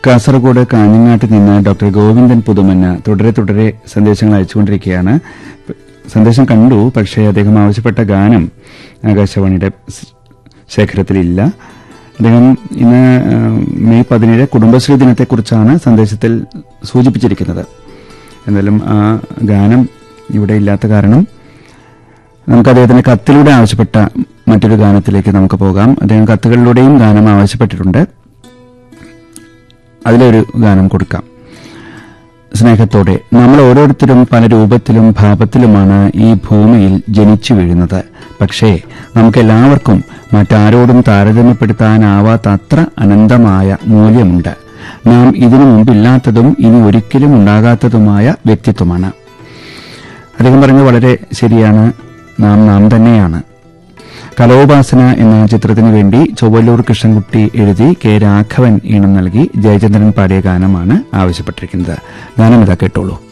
കാസർഗോഡ് കാഞ്ഞങ്ങാട്ട് നിന്ന് ഡോക്ടർ ഗോവിന്ദൻ പുതുമന്ന തുടരെ തുടരെ സന്ദേശങ്ങൾ അയച്ചുകൊണ്ടിരിക്കുകയാണ് സന്ദേശം കണ്ടു പക്ഷേ അദ്ദേഹം ആവശ്യപ്പെട്ട ഗാനം ആകാശവാണിയുടെ സ് ശേഖരത്തിലില്ല അദ്ദേഹം ഇന്ന് ആ, മെയ് പതിനേഴ് കുടുംബശ്രീ ദിനത്തെക്കുറിച്ചാണ് സന്ദേശത്തിൽ സൂചിപ്പിച്ചിരിക്കുന്നത് എന്നാലും ആ ഗാനം ഇവിടെ ഇല്ലാത്ത കാരണം നമുക്ക് അദ്ദേഹത്തിന്റെ കത്തിലൂടെ ആവശ്യപ്പെട്ട മറ്റൊരു ഗാനത്തിലേക്ക് നമുക്ക് പോകാം അദ്ദേഹം കത്തുകളിലൂടെയും ഗാനം ആവശ്യപ്പെട്ടിട്ടുണ്ട് അതിലൊരു ഗാനം കൊടുക്കാം സ്നേഹത്തോടെ നമ്മൾ ഓരോരുത്തരും പല രൂപത്തിലും ഭാവത്തിലുമാണ് ഈ ഭൂമിയിൽ ജനിച്ചു വീഴുന്നത് പക്ഷേ നമുക്കെല്ലാവർക്കും മറ്റാരോടും താരതമ്യപ്പെടുത്താനാവാത്ത അത്ര അനന്തമായ മൂല്യമുണ്ട് നാം ഇതിനു മുമ്പില്ലാത്തതും ഇനി ഒരിക്കലും ഉണ്ടാകാത്തതുമായ വ്യക്തിത്വമാണ് അദ്ദേഹം പറഞ്ഞത് വളരെ ശരിയാണ് നാം നാം തന്നെയാണ് കലോപാസന എന്ന ചിത്രത്തിനു വേണ്ടി ചൊവ്വല്ലൂർ കൃഷ്ണൻകുട്ടി എഴുതി കെ രാഘവൻ ഈണം നൽകി ജയചന്ദ്രൻ പാടിയ ഗാനമാണ് ആവശ്യപ്പെട്ടിരിക്കുന്നത് ഗാനം ഇതാ കേട്ടോളൂ